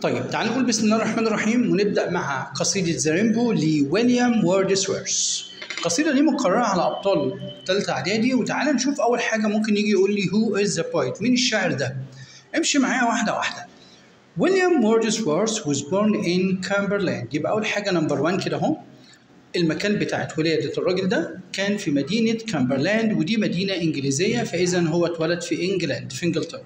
طيب تعالوا نقول بسم الله الرحمن الرحيم ونبدا مع قصيده ذا رينبو لويليام ووردسورث القصيده دي مقرره على ابطال ثالثه اعدادي وتعالى نشوف اول حاجه ممكن يجي يقول لي هو از ذا بويت مين الشاعر ده امشي معايا واحده واحده ويليام ووردسورث was born in Cumberland يبقى اول حاجه نمبر 1 كده اهو المكان بتاعت ولادة الراجل ده كان في مدينة كامبرلاند ودي مدينة إنجليزية فإذا هو اتولد في إنجلاند في إنجلترا.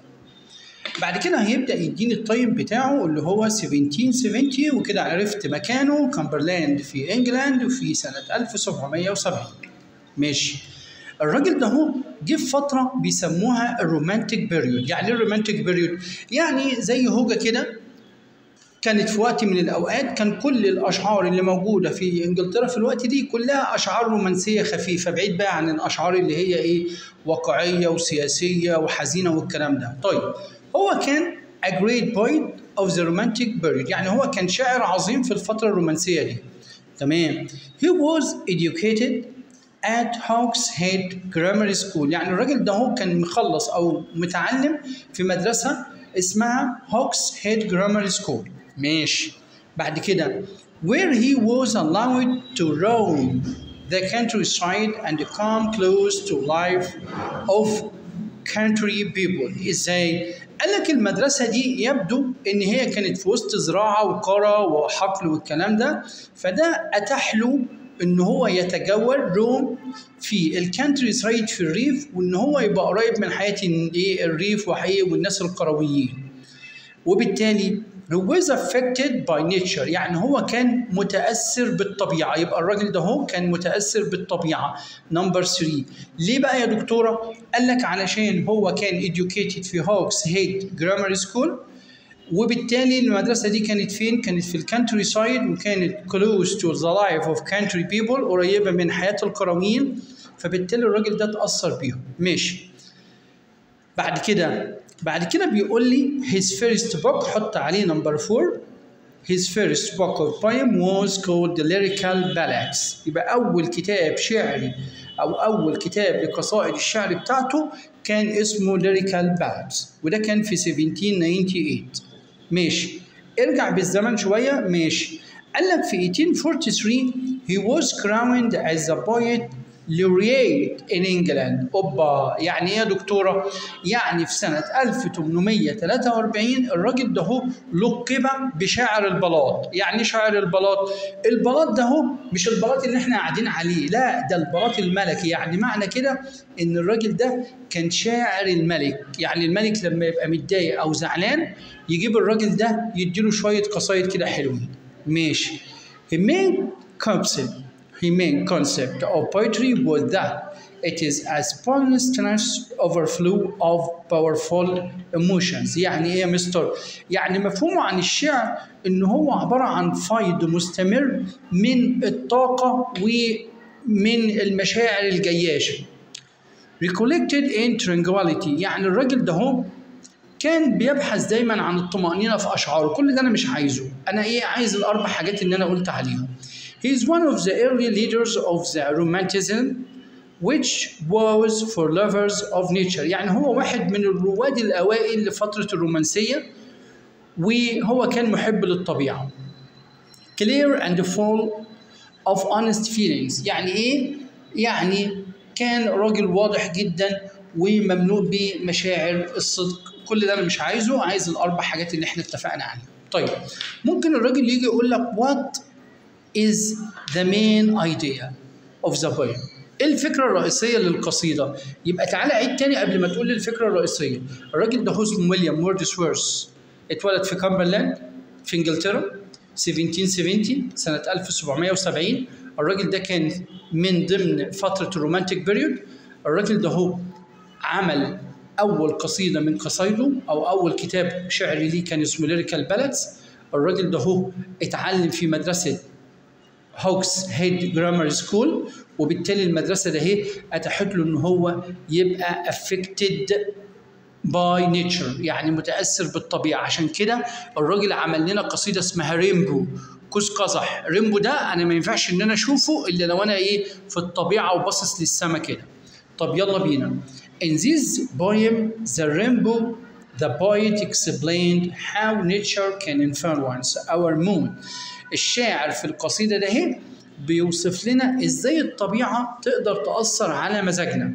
بعد كده هيبدأ يديني التايم بتاعه اللي هو 1770 وكده عرفت مكانه كامبرلاند في إنجلاند وفي سنة 1770. ماشي. الراجل ده هو جه في فترة بيسموها الرومانتيك بيريود، يعني ايه الرومانتيك بيريود؟ يعني زي هوجة كده كانت في وقت من الاوقات كان كل الاشعار اللي موجوده في انجلترا في الوقت دي كلها اشعار رومانسيه خفيفه بعيد بقى عن الاشعار اللي هي ايه واقعيه وسياسيه وحزينه والكلام ده طيب هو كان a great poet of the romantic period يعني هو كان شاعر عظيم في الفتره الرومانسيه دي تمام he was educated at Hawks Head Grammar School يعني الراجل ده هو كان مخلص او متعلم في مدرسه اسمها هوكس هيد جرامر سكول ماشي بعد كده where he was allowed to roam the countryside and come close to life of country people ازاي قال لك المدرسه دي يبدو ان هي كانت في وسط زراعه وقرى وحقل والكلام ده فده اتاح له ان هو يتجول روم في الكانتري سايد في الريف وان هو يبقى قريب من حياه الريف وحقيقي والناس القرويين وبالتالي he was affected by nature يعني هو كان متأثر بالطبيعة يبقى الراجل ده هو كان متأثر بالطبيعة نمبر 3 ليه بقى يا دكتورة؟ قال لك علشان هو كان educated في هوكس هيد جرامر سكول وبالتالي المدرسة دي كانت فين؟ كانت في الكانتري سايد وكانت close to the life of country people قريبة من حياة القرويين فبالتالي الراجل ده اتأثر بيهم ماشي بعد كده بعد كده بيقول لي his first book حط عليه نمبر 4 his first book of poem was called the lyrical ballads يبقى أول كتاب شعري أو أول كتاب لقصائد الشعر بتاعته كان اسمه lyrical ballads وده كان في 1798 ماشي ارجع بالزمن شوية ماشي قال لك في 1843 he was crowned as a poet laureate in England اوبا يعني ايه يا دكتوره؟ يعني في سنه 1843 الراجل ده هو لقب بشاعر البلاط، يعني شاعر البلاط؟ البلاط ده هو مش البلاط اللي احنا قاعدين عليه، لا ده البلاط الملكي، يعني معنى كده ان الراجل ده كان شاعر الملك، يعني الملك لما يبقى متضايق او زعلان يجيب الراجل ده يديله شويه قصايد كده حلوين. ماشي. He made concept His main concept of poetry was that it is a spontaneous overflow of powerful emotions يعني ايه يا مستر يعني مفهومه عن الشعر ان هو عباره عن فيض مستمر من الطاقه ومن المشاعر الجياشه recollected in tranquility يعني الراجل ده هو كان بيبحث دايما عن الطمأنينة في أشعاره كل ده أنا مش عايزه أنا إيه عايز الأربع حاجات اللي أنا قلت عليهم He is one of the early leaders of the Romanticism which was for lovers of nature يعني هو واحد من الرواد الأوائل لفترة الرومانسية وهو كان محب للطبيعة clear and full of honest feelings يعني إيه؟ يعني كان راجل واضح جدا ومملوء بمشاعر الصدق كل ده أنا مش عايزه عايز الأربع حاجات اللي إحنا اتفقنا عليها طيب ممكن الراجل يجي يقول لك what is the main idea of the poem ايه الفكرة الرئيسية للقصيدة؟ يبقى تعالى عيد تاني قبل ما تقول لي الفكرة الرئيسية. الراجل ده اسمه ويليام ووردسورث اتولد في كامبرلاند في انجلترا 1770 سنة 1770 الراجل ده كان من ضمن فترة الرومانتيك بيريود الراجل ده هو عمل أول قصيدة من قصايده أو أول كتاب شعري ليه كان اسمه ليريكال بالادز الراجل ده هو اتعلم في مدرسة هوكس هيد جرامر سكول وبالتالي المدرسه ده هي اتاحت له ان هو يبقى افكتد باي نيتشر يعني متاثر بالطبيعه عشان كده الراجل عمل لنا قصيده اسمها ريمبو قوس قزح ريمبو ده انا ما ينفعش ان انا اشوفه الا لو انا ايه في الطبيعه وباصص للسما كده طب يلا بينا in this poem the rainbow the poet explained how nature can influence our mood الشاعر في القصيدة ده هي بيوصف لنا ازاي الطبيعة تقدر تأثر على مزاجنا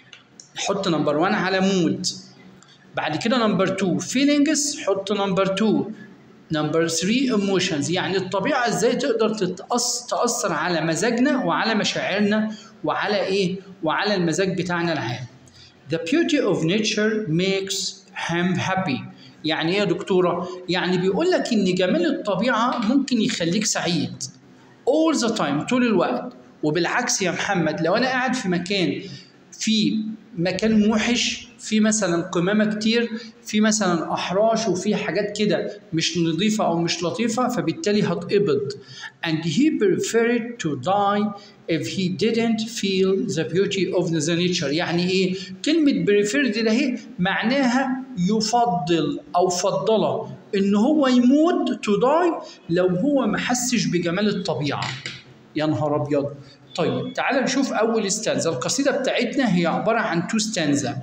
حط نمبر 1 على مود بعد كده نمبر 2 feelings حط نمبر 2 نمبر 3 emotions يعني الطبيعة ازاي تقدر تتأث... تأثر على مزاجنا وعلى مشاعرنا وعلى ايه وعلى المزاج بتاعنا العام The beauty of nature makes him happy يعني ايه يا دكتورة؟ يعني بيقول لك ان جمال الطبيعة ممكن يخليك سعيد all the time طول الوقت وبالعكس يا محمد لو انا قاعد في مكان في مكان موحش في مثلا قمامه كتير في مثلا احراش وفي حاجات كده مش نظيفه او مش لطيفه فبالتالي هتقبض and he preferred to die if he didn't feel the beauty of the nature يعني ايه كلمه preferred ده هي معناها يفضل او فضله ان هو يموت to die لو هو ما حسش بجمال الطبيعه يا نهار ابيض طيب تعال نشوف اول ستانزا القصيده بتاعتنا هي عباره عن تو ستانزا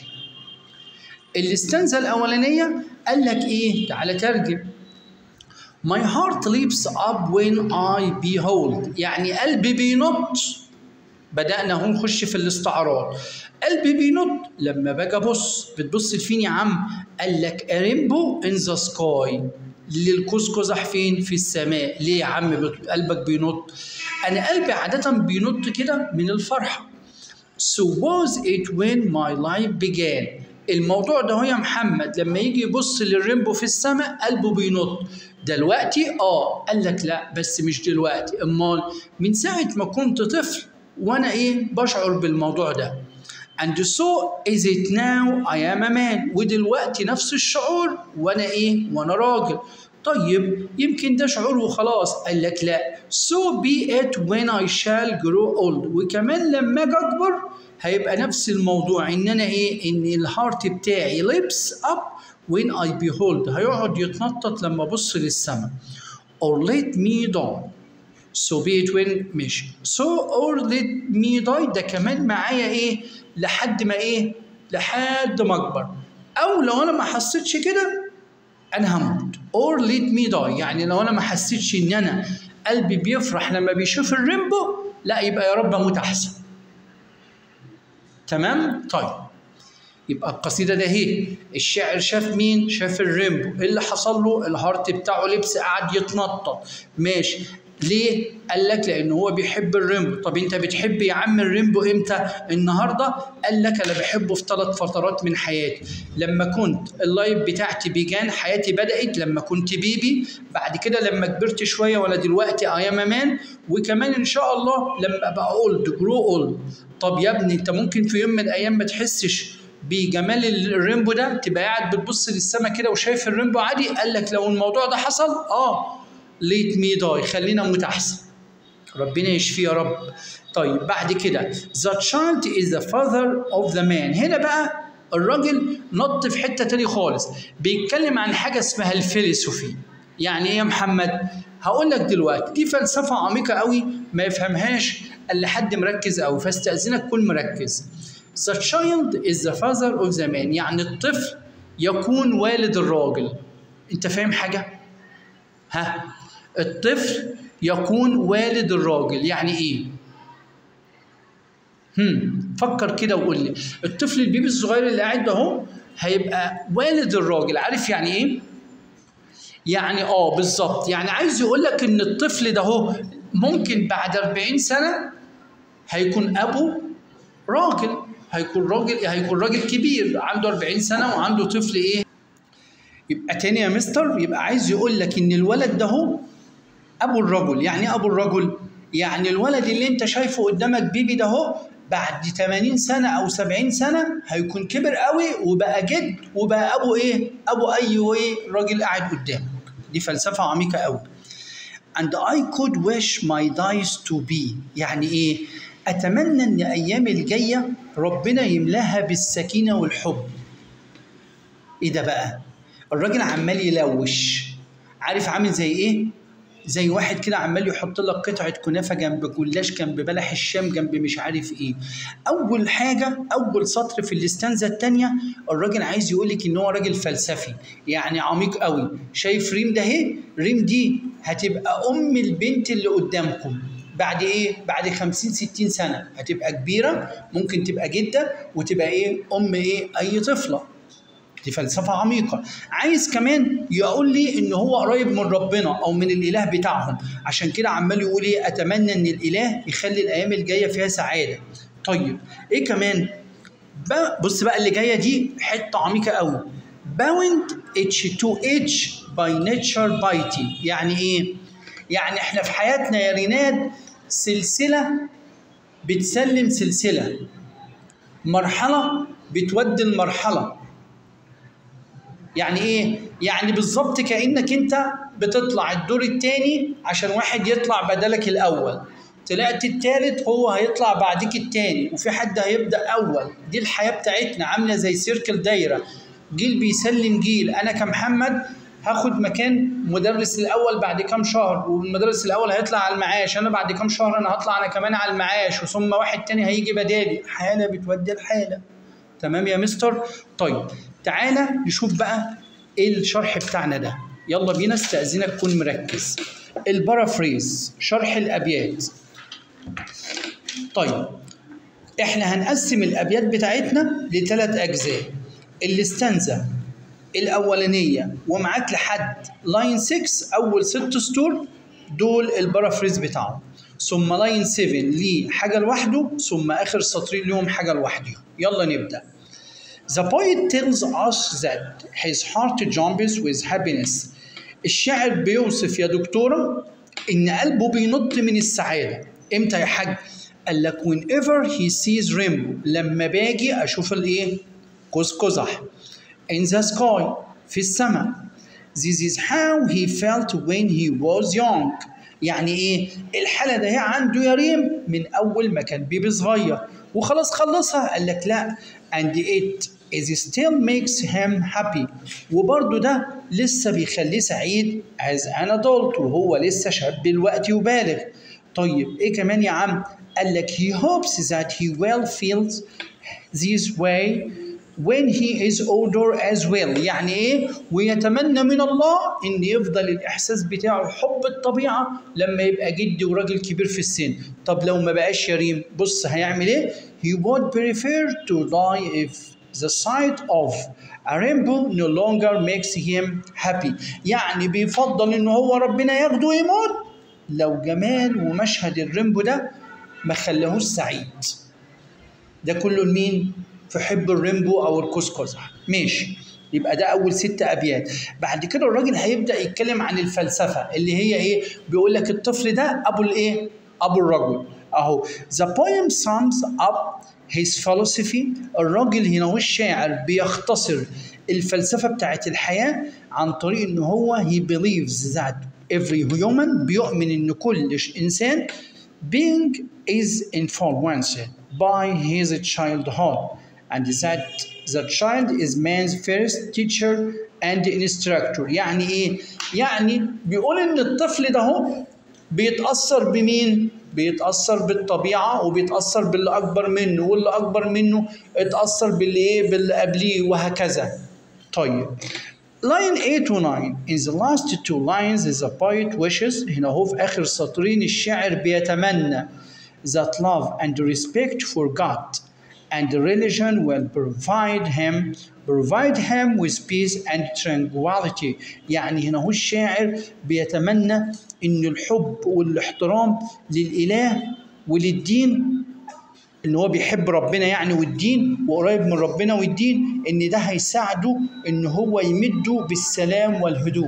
الاستانزا الاولانيه قال لك ايه تعال ترجم My heart leaps up when I behold يعني قلبي بينط بدأنا اهو نخش في الاستعراض قلبي بينط لما باجي ابص بتبص لفين يا عم قال لك ريمبو ان ذا سكاي للقوس قزح فين في السماء ليه يا عم بت- قلبك بينط انا قلبي عاده بينط كده من الفرحه So was it when my life began الموضوع ده هو يا محمد لما يجي يبص للريمبو في السماء قلبه بينط دلوقتي اه قال لك لا بس مش دلوقتي امال من ساعه ما كنت طفل وانا ايه بشعر بالموضوع ده and so is it now I am a man ودلوقتي نفس الشعور وانا ايه وانا راجل طيب يمكن ده شعور وخلاص قال لك لا so be it when I shall grow old وكمان لما اجي اكبر هيبقى نفس الموضوع ان انا ايه ان الهارت بتاعي lips up when I behold هيقعد يتنطط لما ابص للسماء or let me die so be it when ماشي so or let me die ده كمان معايا ايه لحد ما ايه لحد ما اكبر او لو انا ما حسيتش كده انا هموت or let me die يعني لو انا ما حسيتش ان انا قلبي بيفرح لما بيشوف الريمبو لا يبقى يا رب اموت احسن تمام طيب يبقى القصيدة ده هي الشاعر شاف مين؟ شاف الريمبو، إيه اللي حصل له؟ الهارت بتاعه لبس قعد يتنطط، ماشي، ليه؟ قال لك لأن هو بيحب الريمبو، طب أنت بتحب يا عم الريمبو إمتى؟ النهارده؟ قال لك أنا بحبه في ثلاث فترات من حياتي، لما كنت اللايف بتاعتي بيجان حياتي بدأت لما كنت بيبي، بعد كده لما كبرت شوية ولا دلوقتي أي أم مان، وكمان إن شاء الله لما أبقى أولد جرو أولد، طب يا ابني أنت ممكن في يوم من الأيام ما تحسش بجمال الريمبو ده تبقى قاعد بتبص للسما كده وشايف الريمبو عادي قال لك لو الموضوع ده حصل اه ليت مي داي خلينا اموت احسن ربنا يشفيه يا رب طيب بعد كده the child is the father of the man هنا بقى الراجل نط في حته تاني خالص بيتكلم عن حاجه اسمها الفيلسوفي يعني ايه يا محمد هقول لك دلوقتي دي فلسفه عميقه قوي ما يفهمهاش الا حد مركز قوي فاستاذنك كن مركز The child is the father of the man يعني الطفل يكون والد الراجل انت فاهم حاجة؟ ها الطفل يكون والد الراجل يعني ايه؟ هم فكر كده وقول لي الطفل البيبي الصغير اللي قاعد ده اهو هيبقى والد الراجل عارف يعني ايه؟ يعني اه بالظبط يعني عايز يقول لك ان الطفل ده اهو ممكن بعد 40 سنة هيكون ابو راجل هيكون راجل هيكون راجل كبير عنده 40 سنه وعنده طفل ايه؟ يبقى تاني يا مستر يبقى عايز يقول لك ان الولد ده هو ابو الرجل، يعني ايه ابو الرجل؟ يعني الولد اللي انت شايفه قدامك بيبي ده هو بعد 80 سنه او 70 سنه هيكون كبر قوي وبقى جد وبقى ابو ايه؟ ابو اي ايه راجل قاعد قدامك. دي فلسفه عميقه قوي. And I could wish my days to be يعني ايه؟ اتمنى ان ايامي الجايه ربنا يملاها بالسكينه والحب ايه ده بقى الراجل عمال يلوش عارف عامل زي ايه زي واحد كده عمال يحط لك قطعه كنافه جنب جلاش جنب بلح الشام جنب مش عارف ايه اول حاجه اول سطر في الاستنزه الثانيه الراجل عايز يقول لك ان هو راجل فلسفي يعني عميق قوي شايف ريم ده اهي ريم دي هتبقى ام البنت اللي قدامكم بعد ايه بعد 50 60 سنه هتبقى كبيره ممكن تبقى جده وتبقى ايه ام ايه اي طفله دي فلسفة عميقة عايز كمان يقول لي ان هو قريب من ربنا او من الاله بتاعهم عشان كده عمال يقول ايه اتمنى ان الاله يخلي الايام الجاية فيها سعادة طيب ايه كمان بقى بص بقى اللي جاية دي حتة عميقة قوي bound H2H by nature biting يعني ايه يعني احنا في حياتنا يا ريناد سلسلة بتسلم سلسلة مرحلة بتودي المرحلة يعني ايه؟ يعني بالظبط كانك انت بتطلع الدور الثاني عشان واحد يطلع بدلك الاول طلعت التالت هو هيطلع بعدك التاني وفي حد هيبدا اول دي الحياه بتاعتنا عامله زي سيركل دايره جيل بيسلم جيل انا كمحمد هاخد مكان مدرس الاول بعد كام شهر والمدرس الاول هيطلع على المعاش انا بعد كام شهر انا هطلع انا كمان على المعاش وثم واحد تاني هيجي بدالي حاله بتودي الحاله تمام يا مستر طيب تعالى نشوف بقى ايه الشرح بتاعنا ده يلا بينا استاذنك تكون مركز البارافريز شرح الابيات طيب احنا هنقسم الابيات بتاعتنا لثلاث اجزاء الاستنزه الاولانيه ومعاك لحد لاين 6 اول ست سطور دول البارافريز بتاعهم ثم لاين 7 ليه حاجه لوحده ثم اخر سطرين ليهم حاجه لوحدهم يلا نبدا The poet tells us that his heart jumps with happiness. الشاعر بيوصف يا دكتورة إن قلبه بينط من السعادة. إمتى يا حاج؟ قال لك whenever he sees rainbow لما باجي أشوف الإيه؟ قوس قزح. In the sky في السماء. This is how he felt when he was young. يعني إيه؟ الحالة ده هي عنده يا ريم من أول ما كان بيبي صغير. وخلاص خلصها قال لك لا and it is still makes him happy وبرضه ده لسه بيخليه سعيد as an adult وهو لسه شاب دلوقتي وبالغ طيب ايه كمان يا عم قال لك he hopes that he will feel this way when he is older as well يعني ايه ويتمنى من الله ان يفضل الاحساس بتاعه حب الطبيعه لما يبقى جدي وراجل كبير في السن طب لو ما بقاش يريم بص هيعمل ايه he would prefer to die if the sight of a rainbow no longer makes him happy يعني بيفضل ان هو ربنا ياخده ويموت لو جمال ومشهد الرينبو ده ما خلاهوش سعيد ده كله لمين في حب الرينبو او القوس قزح ماشي يبقى ده اول ست ابيات بعد كده الراجل هيبدا يتكلم عن الفلسفه اللي هي ايه بيقول لك الطفل ده ابو الايه ابو الرجل اهو the poem sums up his philosophy الراجل هنا هو الشاعر بيختصر الفلسفه بتاعت الحياه عن طريق ان هو he believes that every human بيؤمن ان كل انسان being is influenced by his childhood and that the child is man's first teacher and instructor يعني ايه يعني بيقول ان الطفل ده هو بيتاثر بمين بيتاثر بالطبيعه وبيتاثر باللي اكبر منه واللي اكبر منه اتاثر باللي ايه باللي قبليه وهكذا طيب line 8 و 9 in the last two lines is a poet wishes هنا هو في اخر سطرين الشاعر بيتمنى that love and respect for God and religion will provide him provide him with peace and tranquility يعني هنا هو الشاعر بيتمنى ان الحب والاحترام للاله وللدين ان هو بيحب ربنا يعني والدين وقريب من ربنا والدين ان ده هيساعده ان هو يمده بالسلام والهدوء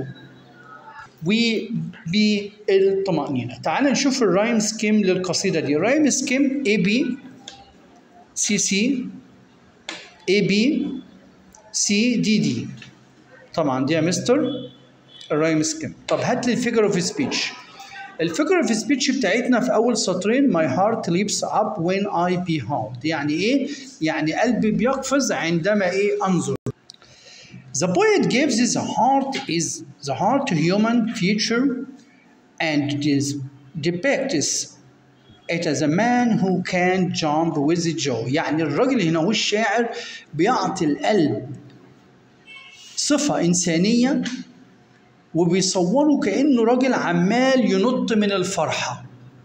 وبالطمأنينة تعال نشوف الرايم سكيم للقصيدة دي الرايم سكيم اي بي سي سي اي بي سي دي دي طبعا دي يا مستر الرايم سكيم طب هات لي الفيجر اوف سبيتش الفيجر اوف سبيتش بتاعتنا في اول سطرين my heart leaps up when I behold يعني ايه يعني قلبي بيقفز عندما ايه انظر The poet gives the heart is the heart human feature and this depicts it as a man who can jump with joy يعني الراجل هنا هو الشاعر بيعطي القلب صفة إنسانية وبيصوره كأنه راجل عمال ينط من الفرحة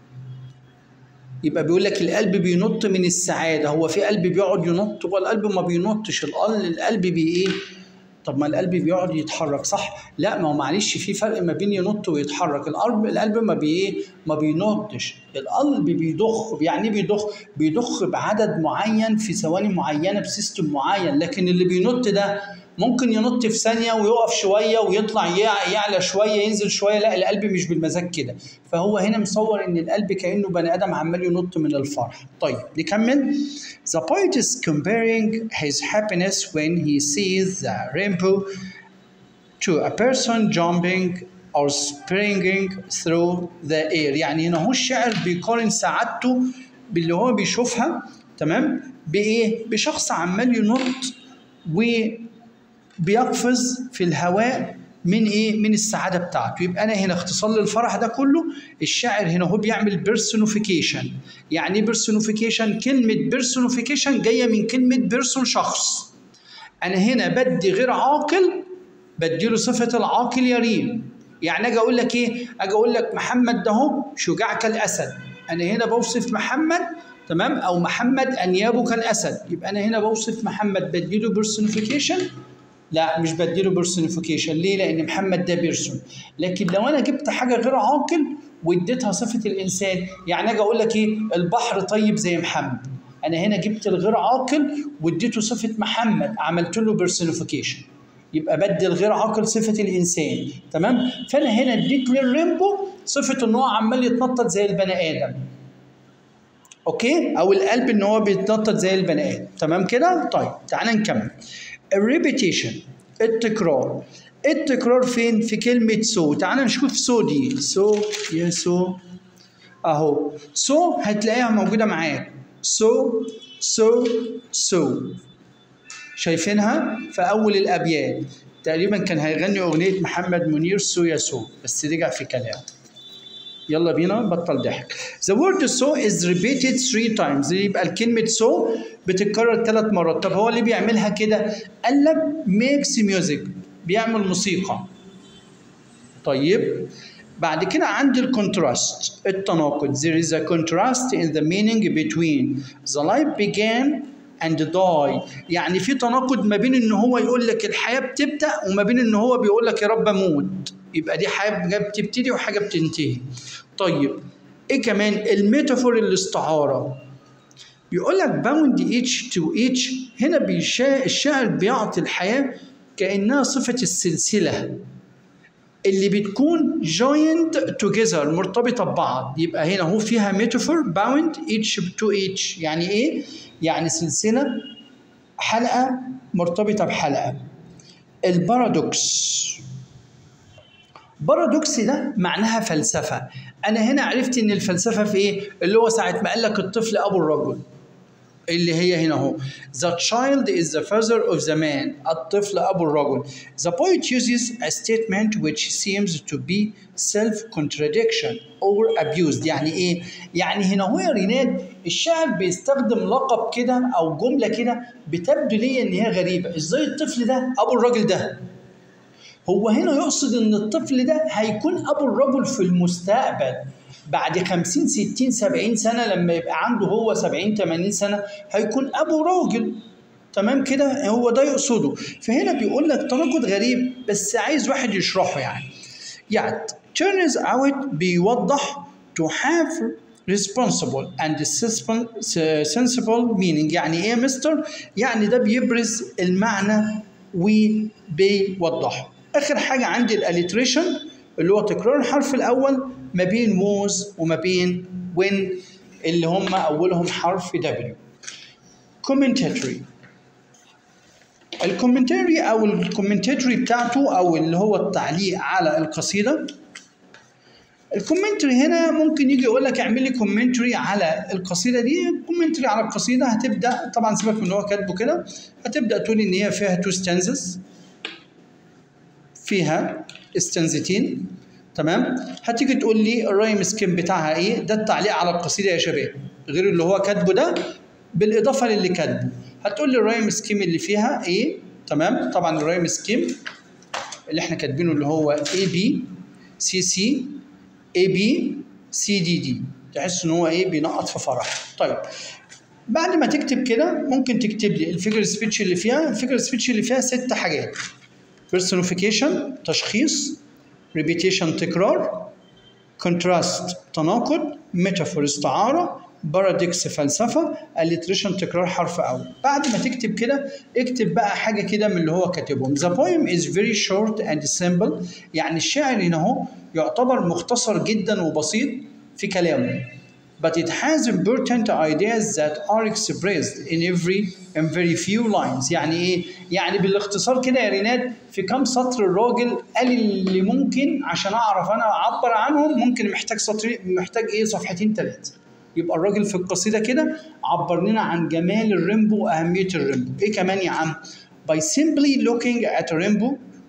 يبقى بيقول لك القلب بينط من السعادة هو في قلب بيقعد ينط هو القلب ما بينطش القلب القلب بي ايه طب ما القلب بيقعد يتحرك صح لا ما هو معلش في فرق ما بين ينط ويتحرك القلب القلب ما بي ايه ما بينطش القلب بيضخ يعني ايه بيضخ بيضخ بعدد معين في ثواني معينه بسيستم معين لكن اللي بينط ده ممكن ينط في ثانيه ويقف شويه ويطلع يع- يعلى شويه ينزل شويه لا القلب مش بالمزاج كده فهو هنا مصور ان القلب كانه بني ادم عمال ينط من الفرح طيب نكمل The poet is comparing his happiness when he sees the rainbow to a person jumping or springing through the air يعني هنا هو الشاعر بيقارن سعادته باللي هو بيشوفها تمام بايه بشخص عمال ينط وبيقفز في الهواء من ايه من السعاده بتاعته يبقى انا هنا اختصار للفرح ده كله الشاعر هنا هو بيعمل بيرسونيفيكيشن يعني ايه بيرسونيفيكيشن كلمه بيرسونيفيكيشن جايه من كلمه بيرسون شخص انا هنا بدي غير عاقل بديله صفه العاقل يريم يعني اجي اقول لك ايه اجي اقول لك محمد ده هو شجاع كالاسد انا هنا بوصف محمد تمام او محمد انيابه كالاسد يبقى انا هنا بوصف محمد بديله بيرسونيفيكيشن لا مش بديله بيرسونيفيكيشن ليه لان محمد ده بيرسون لكن لو انا جبت حاجه غير عاقل واديتها صفه الانسان يعني اجي اقول لك ايه البحر طيب زي محمد انا هنا جبت الغير عاقل واديته صفه محمد عملت له بيرسونيفيكيشن يبقى بدي الغير عاقل صفه الانسان تمام فانا هنا اديت للريمبو صفه ان هو عمال يتنطط زي البني ادم اوكي او القلب ان هو بيتنطط زي البني ادم تمام كده طيب تعالى نكمل الريبيتيشن التكرار التكرار فين في كلمة سو تعال نشوف سو دي سو يا سو اهو سو هتلاقيها موجودة معاك سو سو سو شايفينها في أول الأبيات تقريبا كان هيغني أغنية محمد منير سو يا سو بس رجع في كلام يلا بينا بطل ضحك The word so is repeated three times يبقى الكلمة so بتتكرر ثلاث مرات طب هو اللي بيعملها كده قال لك makes music بيعمل موسيقى طيب بعد كده عندي الكونتراست التناقض there is a contrast in the meaning between the life began and die يعني في تناقض ما بين ان هو يقول لك الحياه بتبدا وما بين ان هو بيقول لك يا رب اموت يبقى دي حاجه بتبتدي وحاجه بتنتهي طيب ايه كمان الميتافور الاستعاره بيقول لك باوند ايتش تو ايتش هنا بيشا الشاعر بيعطي الحياه كانها صفه السلسله اللي بتكون joined together مرتبطة ببعض يبقى هنا هو فيها ميتافور bound each to each يعني ايه؟ يعني سلسلة حلقة مرتبطة بحلقة البارادوكس بارادوكس ده معناها فلسفة أنا هنا عرفت إن الفلسفة في إيه؟ اللي هو ساعة ما قال لك الطفل أبو الرجل اللي هي هنا اهو The child is the father of the man الطفل أبو الرجل The poet uses a statement which seems to be self-contradiction or abused يعني إيه؟ يعني هنا هو يا ريناد الشاعر بيستخدم لقب كده أو جملة كده بتبدو لي إن هي غريبة إزاي الطفل ده أبو الراجل ده؟ هو هنا يقصد ان الطفل ده هيكون ابو الرجل في المستقبل بعد 50 60 70 سنه لما يبقى عنده هو 70 80 سنه هيكون ابو راجل تمام كده هو ده يقصده فهنا بيقول لك تناقض غريب بس عايز واحد يشرحه يعني يعني turns out بيوضح to have responsible and sensible meaning يعني ايه يا مستر يعني ده بيبرز المعنى وبيوضحه اخر حاجه عندي الاليتريشن اللي هو تكرار الحرف الاول ما بين was وما بين when اللي هم اولهم حرف W commentary الكومنتاري او الكومنتاتوري بتاعته او اللي هو التعليق على القصيده الكومنتري هنا ممكن يجي يقول لك اعمل لي كومنتري على القصيده دي كومنتري على القصيده هتبدا طبعا سيبك من اللي هو كاتبه كده هتبدا تقول ان هي فيها تو ستانزز فيها استنزتين تمام هتيجي تقول لي الرايم سكيم بتاعها ايه ده التعليق على القصيده يا شباب غير اللي هو كاتبه ده بالاضافه للي كاتبه هتقول لي الرايم سكيم اللي فيها ايه تمام طبعا الرايم سكيم اللي احنا كاتبينه اللي هو اي بي سي سي اي بي سي دي دي تحس ان هو ايه بينقط في فرح طيب بعد ما تكتب كده ممكن تكتب لي الفيجر سبيتش اللي فيها الفيجر سبيتش اللي فيها ست حاجات بيرسونيفيكيشن تشخيص ريبيتيشن تكرار كونتراست تناقض ميتافور استعاره بارادكس فلسفه اليتريشن تكرار حرف اول بعد ما تكتب كده اكتب بقى حاجه كده من اللي هو كاتبهم the poem is very short and simple يعني الشعر هنا اهو يعتبر مختصر جدا وبسيط في كلامه but it has important ideas that are expressed in every in very few lines يعني ايه يعني بالاختصار كده يا ريناد في كم سطر الراجل قال اللي ممكن عشان اعرف انا اعبر عنهم ممكن محتاج سطر محتاج ايه صفحتين ثلاثه يبقى الراجل في القصيده كده عبر لنا عن جمال الريمبو واهميه الريمبو ايه كمان يا عم by simply looking at a rainbow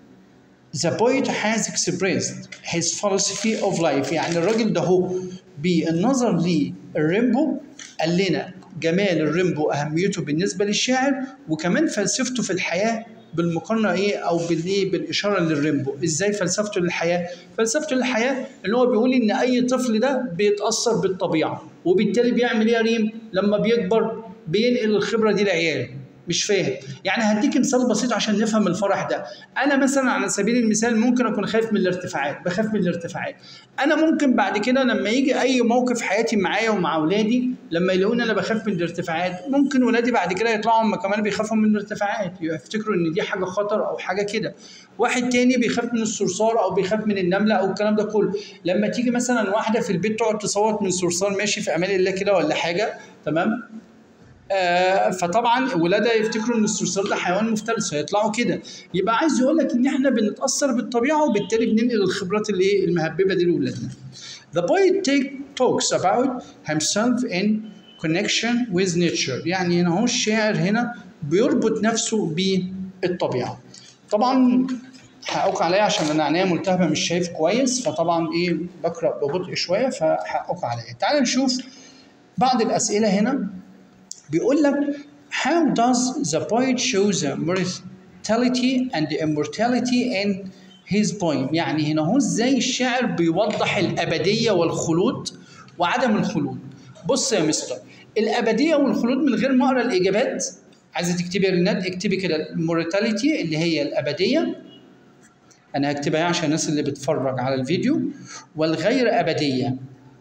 the poet has expressed his philosophy of life يعني الراجل ده هو بالنظر للريمبو قال لنا جمال الريمبو اهميته بالنسبه للشاعر وكمان فلسفته في الحياه بالمقارنه ايه او بالايه بالاشاره للريمبو ازاي فلسفته للحياه فلسفته للحياه اللي هو بيقول ان اي طفل ده بيتاثر بالطبيعه وبالتالي بيعمل ايه يا ريم لما بيكبر بينقل الخبره دي لعياله مش فاهم يعني هديك مثال بسيط عشان نفهم الفرح ده انا مثلا على سبيل المثال ممكن اكون خايف من الارتفاعات بخاف من الارتفاعات انا ممكن بعد كده لما يجي اي موقف حياتي معايا ومع اولادي لما يلاقوني انا بخاف من الارتفاعات ممكن ولادي بعد كده يطلعوا هم كمان بيخافوا من الارتفاعات يفتكروا ان دي حاجه خطر او حاجه كده واحد تاني بيخاف من الصرصار او بيخاف من النمله او الكلام ده كله لما تيجي مثلا واحده في البيت تقعد تصوت من صرصار ماشي في امان الله كده ولا حاجه تمام آه فطبعا ولادها يفتكروا ان الصرصار ده حيوان مفترس فيطلعوا كده يبقى عايز يقول لك ان احنا بنتاثر بالطبيعه وبالتالي بننقل الخبرات اللي ايه المهببه دي لاولادنا. The poet take, talks about himself in connection with nature يعني هنا هو الشاعر هنا بيربط نفسه بالطبيعه. طبعا حقك عليا عشان انا عينيا ملتهبه مش شايف كويس فطبعا ايه بقرا ببطء شويه فحقك عليا. تعال نشوف بعض الاسئله هنا بيقول لك how does the poet show the mortality and the immortality in his poem يعني هنا هو ازاي الشاعر بيوضح الابديه والخلود وعدم الخلود بص يا مستر الابديه والخلود من غير ما اقرا الاجابات عايزه تكتبي يا ريناد اكتبي كده المورتاليتي اللي هي الابديه انا هكتبها عشان الناس اللي بتتفرج على الفيديو والغير ابديه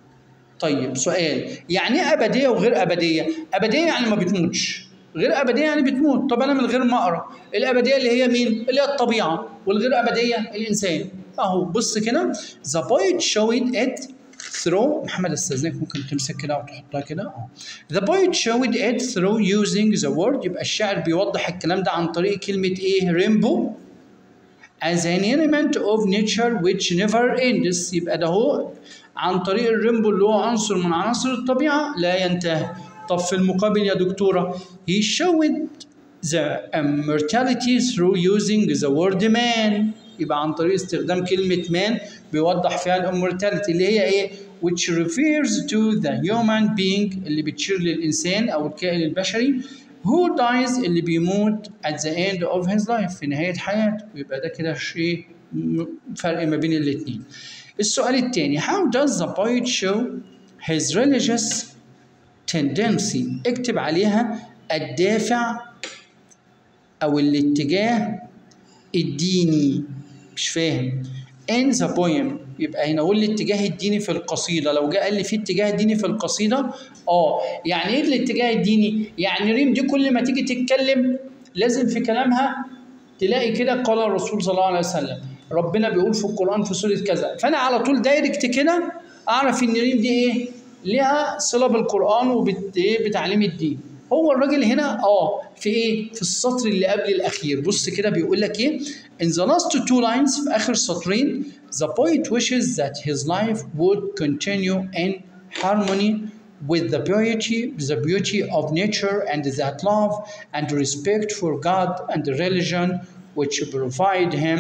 طيب سؤال يعني ايه ابديه وغير ابديه ابديه يعني ما بتموتش غير ابديه يعني بتموت طب انا من غير ما اقرا الابديه اللي هي مين اللي هي الطبيعه والغير ابديه الانسان اهو بص كده the poet showed it through محمد استاذنك ممكن تمسك كده وتحطها كده اه the poet showed it through using the word يبقى الشاعر بيوضح الكلام ده عن طريق كلمه ايه ريمبو as an element of nature which never ends يبقى ده هو عن طريق الريمبو اللي هو عنصر من عناصر الطبيعة لا ينتهي طب في المقابل يا دكتورة he showed the immortality through using the word man يبقى عن طريق استخدام كلمة man بيوضح فيها الامورتاليتي اللي هي ايه which refers to the human being اللي بتشير للإنسان أو الكائن البشري who dies اللي بيموت at the end of his life في نهاية حياته يبقى ده كده شيء فرق ما بين الاتنين السؤال الثاني how does the poet show his religious tendency اكتب عليها الدافع او الاتجاه الديني مش فاهم in the poem يبقى هنا اقول الاتجاه الديني في القصيده لو جه قال لي في اتجاه ديني في القصيده اه يعني ايه الاتجاه الديني يعني ريم دي كل ما تيجي تتكلم لازم في كلامها تلاقي كده قال الرسول صلى الله عليه وسلم ربنا بيقول في القرآن في سورة كذا فأنا على طول دايركت كده أعرف إن ريم دي إيه؟ ليها صلة بالقرآن وبتعليم الدين هو الراجل هنا اه في ايه؟ في السطر اللي قبل الاخير بص كده بيقول لك ايه؟ In the last two lines في اخر سطرين the poet wishes that his life would continue in harmony with the beauty, the beauty of nature and that love and respect for God and the religion which provide him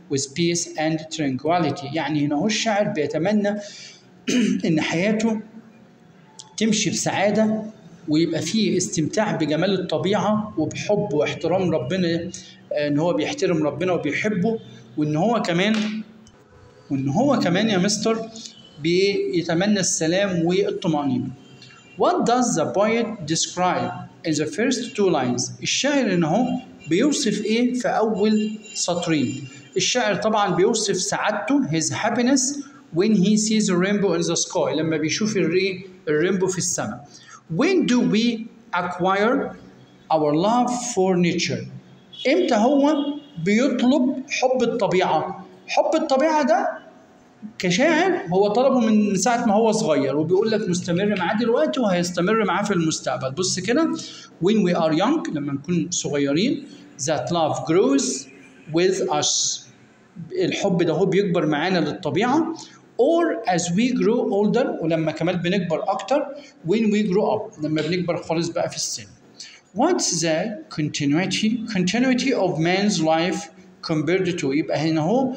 with peace and tranquility يعني هنا هو الشاعر بيتمنى ان حياته تمشي بسعاده ويبقى فيه استمتاع بجمال الطبيعه وبحب واحترام ربنا ان هو بيحترم ربنا وبيحبه وان هو كمان وان هو كمان يا مستر بيتمنى السلام والطمأنينة. What does the poet describe in the first two lines؟ الشاعر ان هو بيوصف ايه في اول سطرين؟ الشاعر طبعا بيوصف سعادته his happiness when he sees a rainbow in the sky لما بيشوف الري الرينبو في السماء. When do we acquire our love for nature؟ امتى هو بيطلب حب الطبيعة؟ حب الطبيعة ده كشاعر هو طلبه من ساعة ما هو صغير وبيقول لك مستمر معاه دلوقتي وهيستمر معاه في المستقبل بص كده when we are young لما نكون صغيرين that love grows with us الحب ده هو بيكبر معانا للطبيعة or as we grow older ولما كمان بنكبر أكتر when we grow up لما بنكبر خالص بقى في السن What's the continuity continuity of man's life compared to يبقى هنا هو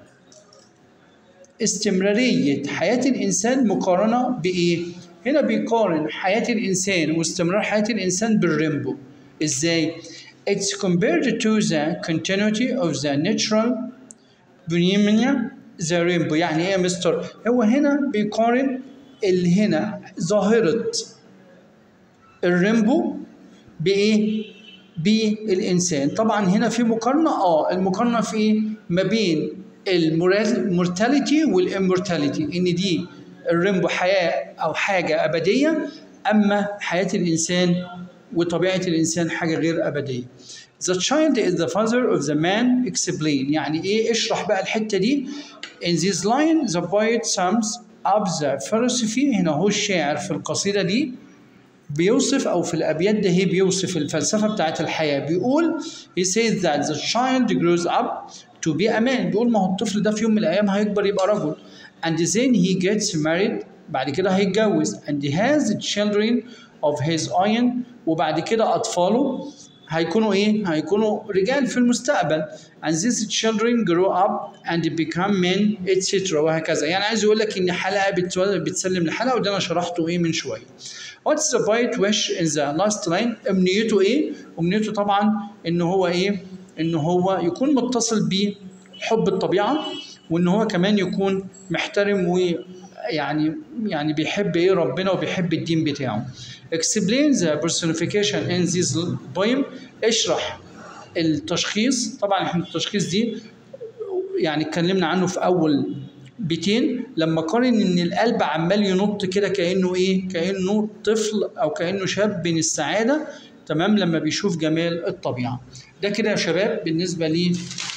استمرارية حياة الإنسان مقارنة بإيه؟ هنا بيقارن حياة الإنسان واستمرار حياة الإنسان بالريمبو إزاي؟ It's compared to the continuity of the natural phenomena the rainbow يعني إيه يا مستر؟ هو هنا بيقارن اللي هنا ظاهرة الريمبو بإيه؟ بالإنسان طبعا هنا في مقارنة آه المقارنة في إيه؟ ما بين المورتاليتي والامورتاليتي ان دي الريمبو حياه او حاجه ابديه اما حياه الانسان وطبيعه الانسان حاجه غير ابديه. The child is the father of the man explain يعني ايه اشرح بقى الحته دي In this line the poet sums up the philosophy هنا هو الشاعر في القصيده دي بيوصف او في الابيات ده هي بيوصف الفلسفه بتاعت الحياه بيقول he says that the child grows up to be a man بيقول ما هو الطفل ده في يوم من الايام هيكبر يبقى رجل and then he gets married بعد كده هيتجوز and he has children of his own وبعد كده اطفاله هيكونوا ايه؟ هيكونوا رجال في المستقبل and these children grow up and become men etc وهكذا يعني عايز يقول لك ان حلقه بتسلم لحلقه وده انا شرحته ايه من شويه. What's the poet wish in the last line؟ امنيته ايه؟ امنيته طبعا ان هو ايه؟ ان هو يكون متصل بحب الطبيعه وان هو كمان يكون محترم ويعني يعني بيحب ايه ربنا وبيحب الدين بتاعه. Explain the personification in this poem اشرح التشخيص طبعا احنا التشخيص دي يعني اتكلمنا عنه في اول بيتين لما قارن ان القلب عمال ينط كده كانه ايه كانه طفل او كانه شاب بين السعاده تمام لما بيشوف جمال الطبيعه ده كده يا شباب بالنسبه لي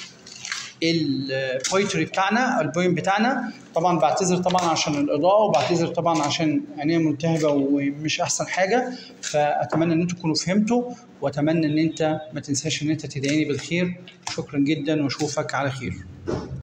البويتري بتاعنا البويم بتاعنا طبعا بعتذر طبعا عشان الاضاءه وبعتذر طبعا عشان عينيا ملتهبه ومش احسن حاجه فاتمنى ان انتم تكونوا فهمتوا واتمنى ان انت ما تنساش ان انت تدعيني بالخير شكرا جدا واشوفك على خير